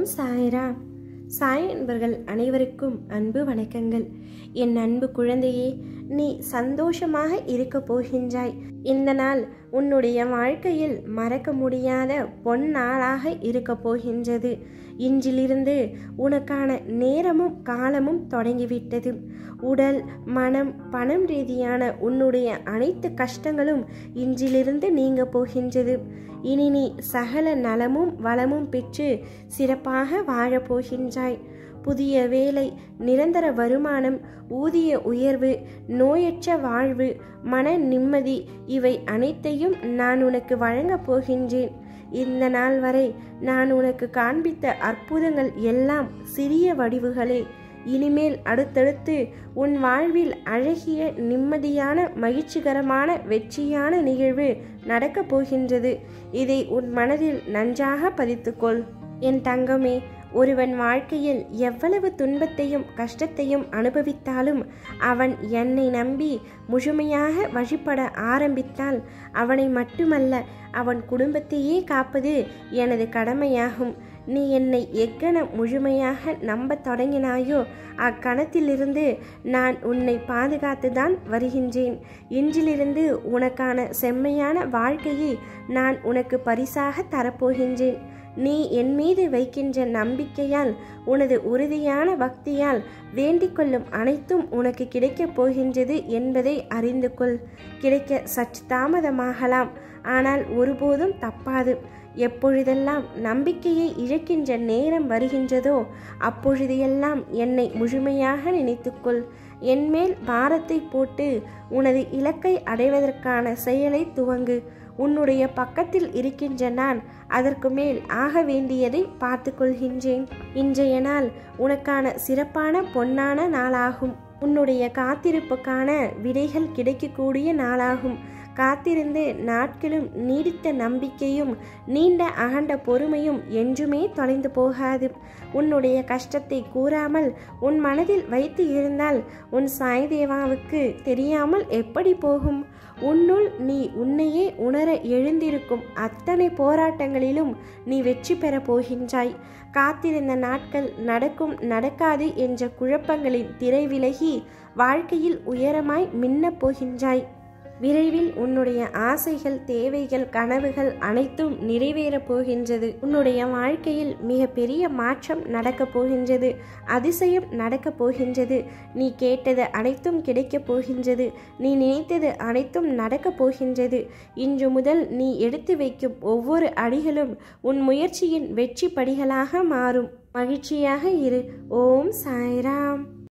ஓம் சாய்ராம் சாய் என்பர்கள் அனைவருக்கும் அன்பு வணக்கங்கள் என் அன்பு குழந்தையே நீ சந்தோஷமாக இருக்க போகின்றாய் இந்த நாள் உன்னுடைய வாழ்க்கையில் மறக்க முடியாத பொன்னாளாக இருக்க போகின்றது இன்றிலிருந்து உனக்கான நேரமும் காலமும் தொடங்கிவிட்டது உடல் மனம் பணம் ரீதியான உன்னுடைய அனைத்து கஷ்டங்களும் இன்றிலிருந்து நீங்க போகின்றது இனி நீ சகல நலமும் வளமும் பெற்று சிறப்பாக வாழப் போகின்றாய் புதிய வேலை நிரந்தர வருமானம் ஊதிய உயர்வு நோயற்ற வாழ்வு மன நிம்மதி இவை அனைத்தையும் நான் உனக்கு வழங்கப் போகின்றேன் இந்த நாள் வரை நான் உனக்கு காண்பித்த அற்புதங்கள் எல்லாம் சிறிய வடிவுகளே இனிமேல் அடுத்தடுத்து உன் வாழ்வில் அழகிய நிம்மதியான மகிழ்ச்சிகரமான வெற்றியான நிகழ்வு நடக்கப் போகின்றது இதை உன் மனதில் நன்றாக பதித்துக்கொள் என் தங்கமே ஒருவன் வாழ்க்கையில் எவ்வளவு துன்பத்தையும் கஷ்டத்தையும் அனுபவித்தாலும் அவன் என்னை நம்பி முழுமையாக வழிபட ஆரம்பித்தால் அவனை மட்டுமல்ல அவன் குடும்பத்தையே காப்பது எனது கடமையாகும் நீ என்னை எக்கணம் முழுமையாக நம்பத் தொடங்கினாயோ அக்கணத்திலிருந்து நான் உன்னை பாதுகாத்துதான் வருகின்றேன் இன்றிலிருந்து உனக்கான செம்மையான வாழ்க்கையை நான் உனக்கு பரிசாக தரப்போகின்றேன் நீ என் மீது வைக்கின்ற நம்பிக்கையால் உனது உறுதியான பக்தியால் வேண்டிக் கொள்ளும் அனைத்தும் உனக்கு கிடைக்கப் போகின்றது என்பதை அறிந்து கொள் கிடைக்க சற்று தாமதமாகலாம் ஆனால் ஒருபோதும் தப்பாது எப்பொழுதெல்லாம் நம்பிக்கையை இழக்கின்ற நேரம் வருகின்றதோ அப்பொழுதையெல்லாம் என்னை முழுமையாக நினைத்துக்கொள் என்மேல் பாரத்தை போட்டு உனது இலக்கை அடைவதற்கான செயலை துவங்கு உன்னுடைய பக்கத்தில் இருக்கின்ற நான் அதற்கு மேல் ஆக வேண்டியதை பார்த்து கொள்கின்றேன் இன்றைய நாள் உனக்கான சிறப்பான பொன்னான நாளாகும் உன்னுடைய காத்திருப்புக்கான விடைகள் கிடைக்கக்கூடிய நாளாகும் காத்திருந்து நாட்களும் நீடித்த நம்பிக்கையும் நீண்ட அகண்ட பொறுமையும் என்றுமே தொலைந்து போகாது உன்னுடைய கஷ்டத்தை கூறாமல் உன் மனதில் வைத்து இருந்தால் உன் சாய் தேவாவுக்கு தெரியாமல் எப்படி போகும் உன்னுள் நீ உன்னையே உணர எழுந்திருக்கும் அத்தனை போராட்டங்களிலும் நீ வெற்றி பெறப் போகின்றாய் காத்திருந்த நாட்கள் நடக்கும் நடக்காது என்ற குழப்பங்களின் திரை விலகி வாழ்க்கையில் உயரமாய் மின்னப் போகின்றாய் விரைவில் உன்னுடைய ஆசைகள் தேவைகள் கனவுகள் அனைத்தும் நிறைவேறப் போகின்றது உன்னுடைய வாழ்க்கையில் மிக பெரிய மாற்றம் நடக்கப் போகின்றது அதிசயம் நடக்கப் போகின்றது நீ கேட்டது அனைத்தும் கிடைக்கப் போகின்றது நீ நினைத்தது அனைத்தும் நடக்கப் போகின்றது இன்று முதல் நீ எடுத்து வைக்கும் ஒவ்வொரு அடிகளும் உன் முயற்சியின் வெற்றி படிகளாக மாறும் மகிழ்ச்சியாக இரு ஓம் சாய்ராம்